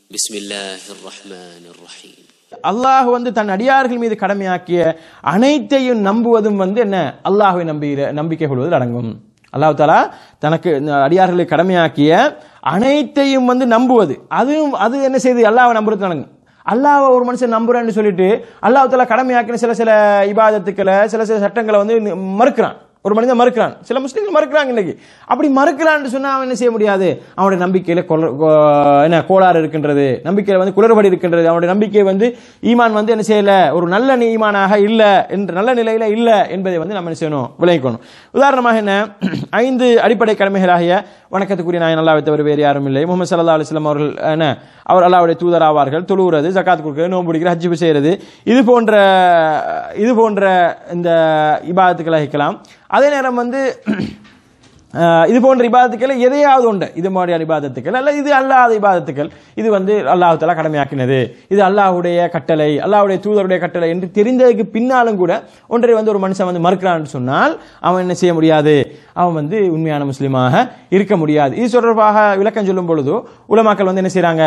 بسم الله الرحمن الرحيم அல்லாஹ் வந்து தன் அடியார்கள் மீது கடமையாக்கிய அனைத்தையும் நம்புவதும் வந்து என்ன அல்லாஹ்வை நம்புகிற நம்பிக்கை கொள்வதில் அடங்கும் அல்லாஹ் தாலா தனக்கு இந்த அடியார்களை கடமையாக்கிய அனைத்தையும் வந்து நம்புவது அதுவும் அது என்ன செய்யுது அல்லாஹ்வை நம்புறது அடங்கும் அல்லாஹ் ஒரு மனுஷன் நம்புறேன்னு சொல்லிட்டு அல்லாஹ் தாலா கடமையாக்கின சில சில இபாதத்துக்களை சில சில சட்டங்களை வந்து மறுக்கிறான் ஒரு மனிதன் மறுக்கிறான் சில முஸ்லீம்கள் மறுக்கிறாங்க இன்னைக்கு அப்படி மறுக்கிறான்னு சொன்னா அவன் என்ன செய்ய முடியாது அவனுடைய நம்பிக்கையில கொல- கோ- என்ன கோளாறு இருக்கின்றது நம்பிக்கையில வந்து குளறுபடி இருக்கின்றது அவனுடைய நம்பிக்கை வந்து ஈமான் வந்து என்ன செய்யல ஒரு நல்ல நீ- ஈமானாக இல்ல என்ற நல்ல நிலையில இல்ல என்பதை வந்து நம்ம என்ன செய்யணும் விளங்கிக்கணும் உதாரணமாக என்ன ஐந்து அடிப்படை கடமைகளாகிய வணக்கத்துக்குரிய நாயன் அல்லாவை தவிர வேறு யாரும் இல்லை முகமது சல்லா அலிஸ்லாம் அவர்கள் என்ன அவர் அல்லாவுடைய தூதர் ஆவார்கள் தொழுகிறது ஜக்காத் கொடுக்கிறது நோன்பு பிடிக்கிறது ஹஜ்ஜு செய்யறது இது போன்ற இது போன்ற இந்த இபாதத்துக்களை வைக்கலாம் அதே நேரம் வந்து அஹ், இது போன்ற இபாதத்துக்கள் எதையாவது உண்டு இது மாதிரியான இபாதத்துக்கள் அல்ல இது அல்லாத இபாதத்துக்கள் இது வந்து அல்லாஹ் தலா கடமையாக்கினது இது அல்லாஹ்வுடைய கட்டளை அல்லாஹ்வுடைய தூதருடைய கட்டளை என்று தெரிந்ததுக்கு பின்னாலும் கூட ஒன்றை வந்து ஒரு மனுஷன் வந்து மறுக்கிறான்னு சொன்னால் அவன் என்ன செய்ய முடியாது அவன் வந்து உண்மையான முஸ்லீமாக இருக்க முடியாது இது தொடர்பாக விளக்கம் சொல்லும் பொழுது உலமாக்கள் வந்து என்ன செய்றாங்க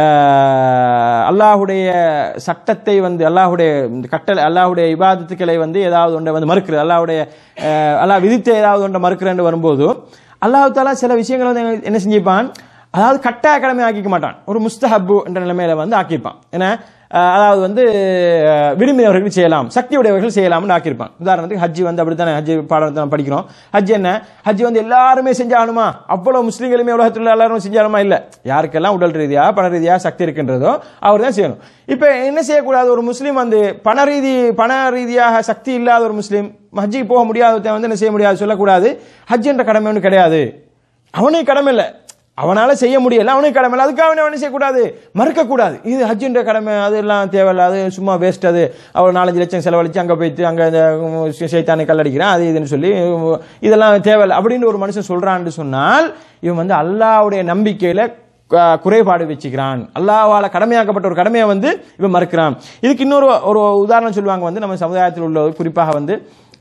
அஹ், அல்லாஹ்வுடைய சட்டத்தை வந்து அல்லாஹ்வுடைய இந்த கட்டளை அல்லாஹ்வுடைய இபாதத்துக்களை வந்து ஏதாவது ஒன்றை வந்து மறுக்கிறது அல்லாஹ்வுடைய அஹ், அல்லாஹ் விதித்த ஏதாவது ஒன்றை மறுக்கிறேன்னு வரும்போது அல்லாஹ் தாலா சில விஷயங்களை வந்து என்ன செஞ்சிப்பான் அதாவது கட்டாய கடமை ஆக்கிக்க மாட்டான் ஒரு முஸ்தஹப்பு என்ற நிலைமையில வந்து ஆக்கியிருப்பான் ஏன்னா அஹ், அதாவது வந்து அஹ், விரும்பினவர்கள் செய்யலாம் சக்தி உடையவர்கள் செய்யலாம்னு ஆக்கியிருப்பான் உதாரணத்துக்கு ஹஜ்ஜி வந்து அப்படித்தானே ஹஜ்ஜி பாடத்தை நம்ம படிக்கிறோம் ஹஜ் என்ன ஹஜ்ஜி வந்து எல்லாருமே செஞ்சாகணுமா அவ்வளவு முஸ்லீம்களுமே உலகத்தில் உள்ள எல்லாரும் செஞ்சாலுமா இல்ல யாருக்கெல்லாம் உடல் ரீதியா பண ரீதியா சக்தி இருக்கின்றதோ அவர் தான் செய்யணும் இப்ப என்ன செய்யக்கூடாது ஒரு முஸ்லீம் வந்து பண ரீதி பண ரீதியாக சக்தி இல்லாத ஒரு முஸ்லீம் ஹஜ்ஜிக்கு போக முடியாதவன் வந்து என்ன செய்ய முடியாது சொல்லக்கூடாது ஹஜ் என்ற கடமை ஒன்று கிடையாது அவனுக்கு கடமை இல்லை அவனால செய்ய முடியல அவனுக்கு கடமை இல்லை அதுக்காக அவனை அவனை செய்யக்கூடாது மறுக்கக்கூடாது இது ஹஜ்ஜின்ற கடமை அதெல்லாம் தேவையில்ல அது சும்மா வேஸ்ட் அது அவர் நாலஞ்சு லட்சம் செலவழிச்சு அங்கே போயிட்டு அங்கே இந்த சைத்தானை கல்லடிக்கிறான் அது இதுன்னு சொல்லி இதெல்லாம் தேவையில்லை அப்படின்னு ஒரு மனுஷன் சொல்றான்னு சொன்னால் இவன் வந்து அல்லாஹ்வுடைய நம்பிக்கையில க- குறைபாடு வச்சுக்கிறான் அல்லாஹ்வால கடமையாக்கப்பட்ட ஒரு கடமையை வந்து இவன் மறுக்கிறான் இதுக்கு இன்னொரு ஒரு உதாரணம் சொல்லுவாங்க வந்து நம்ம சமுதாயத்தில் உள்ள குறிப்பாக வந்து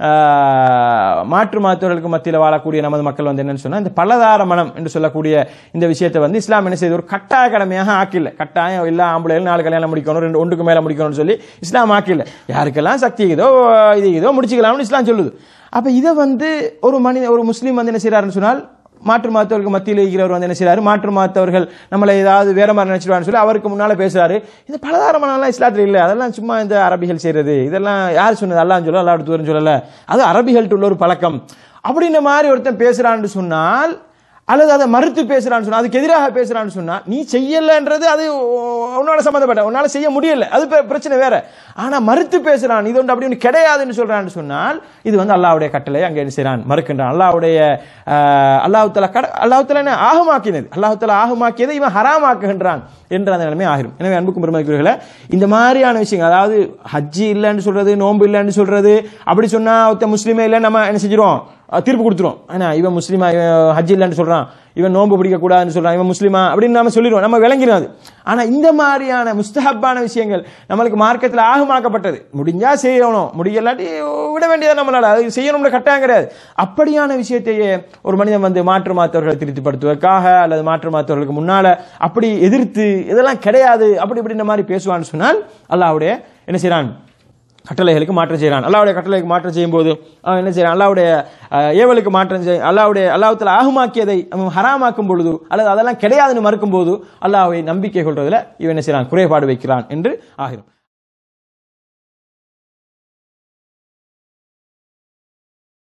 ஆஹ், மாற்று மாத்தவர்களுக்கு மத்தியில் வாழக்கூடிய நமது மக்கள் வந்து என்னன்னு சொன்னா இந்த பலதார மனம் என்று சொல்லக்கூடிய இந்த விஷயத்தை வந்து இஸ்லாம் என்ன செய்யுது ஒரு கட்டாய கடமையாக ஆக்கில்ல கட்டாயம் இல்ல ஆம்பளைகள் நாலு கல்யாணம் முடிக்கணும் ரெண்டு ஒன்றுக்கு மேல முடிக்கணும்னு சொல்லி இஸ்லாம் ஆக்கில்ல யாருக்கெல்லாம் சக்தி இதோ இது இதோ முடிச்சுக்கலாம்னு இஸ்லாம் சொல்லுது அப்ப இதை வந்து ஒரு மனித ஒரு முஸ்லீம் வந்து என்ன செய்யறாருன்னு சொன்னால் மாற்று மாத்தவர்களுக்கு மத்தியில் இருக்கிறவர் வந்து என்ன செய்றாரு மாற்று மாத்தவர்கள் நம்மளை ஏதாவது வேற மாதிரி நினைச்சிருவான்னு சொல்லி அவருக்கு முன்னால பேசுறாரு இந்த பலதாரமானலாம் இஸ்லாத்துல இல்ல அதெல்லாம் சும்மா இந்த அரபிகள் செய்யறது இதெல்லாம் யார் சொன்னது அல்லாஹ் சொல்ல அல்லாஹ் தூரம் சொல்லல அது அரபிகள்ட்ட உள்ள ஒரு பழக்கம் அப்படின்ற மாதிரி ஒருத்தன் பேசுறான்னு சொன்னால் அல்லது அதை மறுத்து பேசுறான்னு சொன்னா அதுக்கு எதிராக பேசுறான்னு சொன்னா நீ செய்யலன்றது அது உன்னால சம்மந்தப்பட்ட உன்னால செய்ய முடியல அது பெ- பிரச்சனை வேற ஆனா மறுத்து பேசுறான் இது ஒன்று அப்படி ஒன்று கிடையாதுன்னு சொல்றான்னு சொன்னால் இது வந்து அல்லாஹ்வுடைய கட்டளை அங்கே என்ன செய்றான் மறுக்கின்றான் அல்லாஹ்வுடைய ஆஹ், அல்லாஹ் தலா கட அல்லாஹ் தலா என்ன ஆகமாக்கினது அல்லாஹ் தலா ஆகமாக்கியதை இவன் ஹராமாக்குகின்றான் என்ற அந்த நிலைமை ஆகிரும் எனவே அன்புக்கும் பெருமதிக்குரியவர்களே இந்த மாதிரியான விஷயங்கள் அதாவது ஹஜ்ஜி இல்லைன்னு சொல்றது நோன்பு இல்லைன்னு சொல்றது அப்படி சொன்னா ஒருத்த முஸ்லீமே இல்லை நம்ம என்ன செஞ்சிருவோம் அஹ் தீர்ப்பு கொடுத்துரும் ஆனா இவன் முஸ்லீமா இவன் ஹஜ் இல்லைன்னு சொல்றான் இவன் நோன்பு பிடிக்க கூடாதுன்னு சொல்றான் இவன் முஸ்லீமா அப்படின்னு நாம சொல்லிடுவோம் நம்ம விளங்கிடும் அது ஆனா இந்த மாதிரியான முஸ்தஹப்பான விஷயங்கள் நம்மளுக்கு மார்க்கத்தில் ஆகமாக்கப்பட்டது முடிஞ்சா செய்யணும் முடியலாட்டி விட வேண்டியது நம்மளால அது செய்யணும்னு கட்டாயம் கிடையாது அப்படியான விஷயத்தையே ஒரு மனிதன் வந்து மாற்று மாத்தவர்களை திருப்திப்படுத்துவதற்காக அல்லது மாற்று மாத்தவர்களுக்கு முன்னால அப்படி எதிர்த்து இதெல்லாம் கிடையாது அப்படி இப்படின்ற மாதிரி பேசுவான்னு சொன்னால் அல்லாஹ்வுடைய என்ன செய்றான் கட்டளைகளுக்கு மாற்றம் செய்கிறான் அல்லாவுடைய கட்டளைக்கு மாற்றம் செய்யும் போது அவன் என்ன செய்யறான் அல்லாவுடைய அஹ், ஏவலுக்கு மாற்றம் செய் அல்லாவுடைய அல்லாஹ்வுத்தாலா ஆகுமாக்கியதை அவன் ஹராமாக்கும் பொழுது அல்லது அதெல்லாம் கிடையாதுன்னு மறுக்கும் போது அல்லாஹ்வை நம்பிக்கை கொள்றதுல இவன் என்ன செய்றான் குறைபாடு வைக்கிறான் என்று ஆகிரும்